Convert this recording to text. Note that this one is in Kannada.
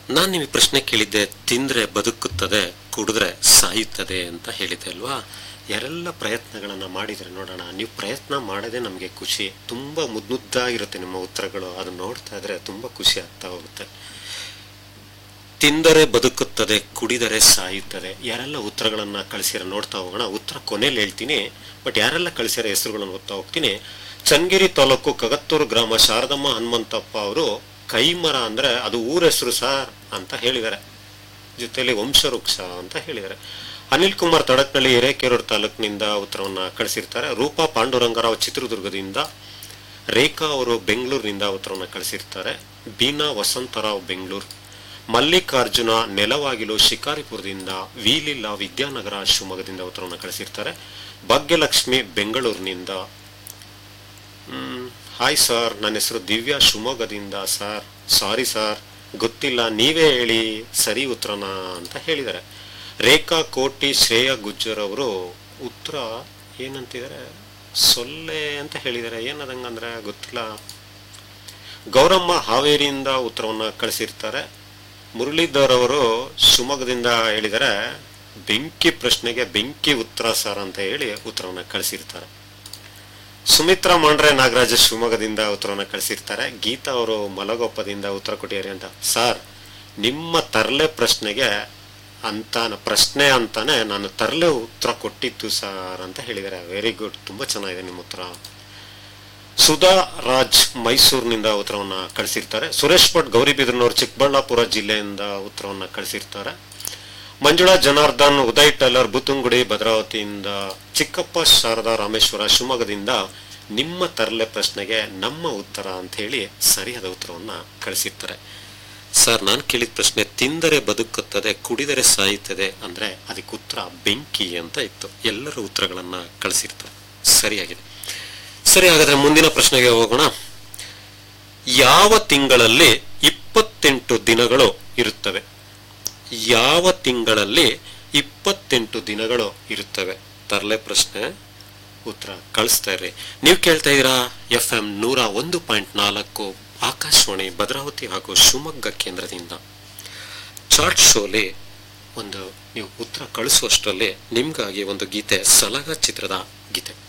ನಾನು ನಿಮಗೆ ಪ್ರಶ್ನೆ ಕೇಳಿದ್ದೆ ತಿಂದ್ರೆ ಬದುಕುತ್ತದೆ ಕುಡಿದ್ರೆ ಸಾಯುತ್ತದೆ ಅಂತ ಹೇಳಿದೆ ಅಲ್ವಾ ಯಾರೆಲ್ಲ ಪ್ರಯತ್ನಗಳನ್ನ ಮಾಡಿದ್ರೆ ನೋಡೋಣ ನೀವು ಪ್ರಯತ್ನ ಮಾಡೋದೇ ನಮಗೆ ಖುಷಿ ತುಂಬಾ ಮುದ್ದುದ್ದಾಗಿರುತ್ತೆ ನಿಮ್ಮ ಉತ್ತರಗಳು ಅದನ್ನ ನೋಡ್ತಾ ಇದ್ರೆ ತುಂಬಾ ಖುಷಿ ಆಗ್ತಾ ಹೋಗುತ್ತೆ ತಿಂದರೆ ಬದುಕುತ್ತದೆ ಕುಡಿದರೆ ಸಾಯುತ್ತದೆ ಯಾರೆಲ್ಲ ಉತ್ತರಗಳನ್ನ ಕಳಿಸಿರ ನೋಡ್ತಾ ಹೋಗೋಣ ಉತ್ತರ ಕೊನೆಯಲ್ಲಿ ಹೇಳ್ತೀನಿ ಬಟ್ ಯಾರೆಲ್ಲ ಕಳಿಸಿರ ಹೆಸರುಗಳನ್ನು ಓದ್ತಾ ಹೋಗ್ತೀನಿ ಚನ್ನಗಿರಿ ತಾಲೂಕು ಕಗತ್ತೂರು ಗ್ರಾಮ ಶಾರದಮ್ಮ ಹನುಮಂತಪ್ಪ ಅವರು ಕೈಮರ ಅಂದ್ರೆ ಅದು ಊರ ಹೆಸರು ಸಾರ್ ಅಂತ ಹೇಳಿದ್ದಾರೆ ಜೊತೆಯಲ್ಲಿ ವಂಶವೃಕ್ಷ ಅಂತ ಹೇಳಿದ್ದಾರೆ ಅನಿಲ್ ಕುಮಾರ್ ತಡಕ್ನಳ್ಳಿ ಹಿರೇಕೆರೂರು ತಾಲೂಕಿನಿಂದ ಉತ್ತರವನ್ನ ಕಳಿಸಿರ್ತಾರೆ ರೂಪಾ ಪಾಂಡುರಂಗರಾವ್ ಚಿತ್ರದುರ್ಗದಿಂದ ರೇಖಾ ಅವರು ಬೆಂಗಳೂರಿನಿಂದ ಉತ್ತರವನ್ನ ಕಳಿಸಿರ್ತಾರೆ ಬೀನಾ ವಸಂತರಾವ್ ಬೆಂಗಳೂರು ಮಲ್ಲಿಕಾರ್ಜುನ ನೆಲವಾಗಿಲು ಶಿಕಾರಿಪುರದಿಂದ ವೀಲಿಲ್ಲ ವಿದ್ಯಾನಗರ ಶಿವಮೊಗ್ಗದಿಂದ ಉತ್ತರವನ್ನು ಕಳಿಸಿರ್ತಾರೆ ಭಾಗ್ಯಲಕ್ಷ್ಮಿ ಬೆಂಗಳೂರಿನಿಂದ ಹ್ಮ್, ಹಾಯ್ ಸರ್ ನನ್ನ ಹೆಸರು ದಿವ್ಯಾ ಶಿವಮೊಗ್ಗದಿಂದ ಸರ್ ಸಾರಿ ಸರ್ ಗೊತ್ತಿಲ್ಲ ನೀವೇ ಹೇಳಿ ಸರಿ ಉತ್ತರನ ಅಂತ ಹೇಳಿದ್ದಾರೆ ರೇಖಾ ಕೋಟಿ ಶ್ರೇಯಾ ಗುಜ್ಜರ್ ಅವರು ಉತ್ತರ ಏನಂತಿದ್ದಾರೆ ಸೊಲ್ಲೆ ಅಂತ ಹೇಳಿದ್ದಾರೆ ಏನದಂಗಂದ್ರೆ ಗೊತ್ತಿಲ್ಲ ಗೌರಮ್ಮ ಹಾವೇರಿಯಿಂದ ಉತ್ತರವನ್ನ ಕಳಿಸಿರ್ತಾರೆ ಮುರಳೀಧರ್ ಅವರು ಶಿವಮೊಗ್ಗದಿಂದ ಹೇಳಿದರೆ ಬೆಂಕಿ ಪ್ರಶ್ನೆಗೆ ಬೆಂಕಿ ಉತ್ತರ ಸರ್ ಅಂತ ಹೇಳಿ ಉತ್ತರವನ್ನ ಕಳಿಸಿರ್ತಾರೆ ಸುಮಿತ್ರಾ ಮಾಂಡ್ರೆ ನಾಗರಾಜ ಶಿವಮೊಗ್ಗದಿಂದ ಉತ್ತರವನ್ನ ಕಳಿಸಿರ್ತಾರೆ ಗೀತಾ ಅವರು ಮಲಗೊಪ್ಪದಿಂದ ಉತ್ತರ ಕೊಟ್ಟಿದ್ದಾರೆ ಅಂತ ಸರ್ ನಿಮ್ಮ ತರಲೆ ಪ್ರಶ್ನೆಗೆ ಅಂತ ಪ್ರಶ್ನೆ ಅಂತಾನೆ ನಾನು ತರಲೆ ಉತ್ತರ ಕೊಟ್ಟಿತ್ತು ಸರ್ ಅಂತ ಹೇಳಿದ್ದಾರೆ ವೆರಿ ಗುಡ್ ತುಂಬಾ ಚೆನ್ನಾಗಿದೆ ನಿಮ್ಮ ಉತ್ತರ ಸುಧಾ ರಾಜ್ ಮೈಸೂರಿನಿಂದ ಉತ್ತರವನ್ನ ಕಳಿಸಿರ್ತಾರೆ ಸುರೇಶ್ ಭಟ್ ಗೌರಿಬಿದನೂರು ಚಿಕ್ಕಬಳ್ಳಾಪುರ ಜಿಲ್ಲೆಯಿಂದ ಉತ್ತರವನ್ನ ಕಳಿಸಿರ್ತಾರೆ ಮಂಜುಳಾ ಜನಾರ್ದನ್ ಉದಯ್ ಟೈಲರ್ ಬುತ್ತುಂಗುಡಿ ಭದ್ರಾವತಿಯಿಂದ ಚಿಕ್ಕಪ್ಪ ಶಾರದಾ ರಾಮೇಶ್ವರ ಶಿವಮೊಗ್ಗದಿಂದ ನಿಮ್ಮ ತರಲೆ ಪ್ರಶ್ನೆಗೆ ನಮ್ಮ ಉತ್ತರ ಅಂತ ಹೇಳಿ ಸರಿಯಾದ ಉತ್ತರವನ್ನ ಕಳಿಸಿರ್ತಾರೆ ಸರ್ ನಾನು ಕೇಳಿದ ಪ್ರಶ್ನೆ ತಿಂದರೆ ಬದುಕುತ್ತದೆ ಕುಡಿದರೆ ಸಾಯುತ್ತದೆ ಅಂದ್ರೆ ಅದಕ್ಕೆ ಉತ್ತರ ಬೆಂಕಿ ಅಂತ ಇತ್ತು ಎಲ್ಲರ ಉತ್ತರಗಳನ್ನ ಕಳಿಸಿರ್ತಾರೆ ಸರಿಯಾಗಿದೆ ಸರಿ ಹಾಗಾದ್ರೆ ಮುಂದಿನ ಪ್ರಶ್ನೆಗೆ ಹೋಗೋಣ ಯಾವ ತಿಂಗಳಲ್ಲಿ ಇಪ್ಪತ್ತೆಂಟು ದಿನಗಳು ಇರುತ್ತವೆ ಯಾವ ತಿಂಗಳಲ್ಲಿ ಇಪ್ಪತ್ತೆಂಟು ದಿನಗಳು ಇರುತ್ತವೆ ತರಲೆ ಪ್ರಶ್ನೆ ಉತ್ತರ ಕಳಿಸ್ತಾ ಇರ್ರಿ ನೀವು ಕೇಳ್ತಾ ಇದ್ದೀರಾ ಎಫ್ ಎಂ ನೂರ ಒಂದು ಪಾಯಿಂಟ್ ನಾಲ್ಕು ಆಕಾಶವಾಣಿ ಭದ್ರಾವತಿ ಹಾಗೂ ಶಿವಮೊಗ್ಗ ಕೇಂದ್ರದಿಂದ ಚಾರ್ಟ್ ಶೋಲಿ ಒಂದು ನೀವು ಉತ್ತರ ಕಳಿಸುವಷ್ಟರಲ್ಲಿ ನಿಮ್ಗಾಗಿ ಒಂದು ಗೀತೆ ಸಲಗ ಚಿತ್ರದ ಗೀತೆ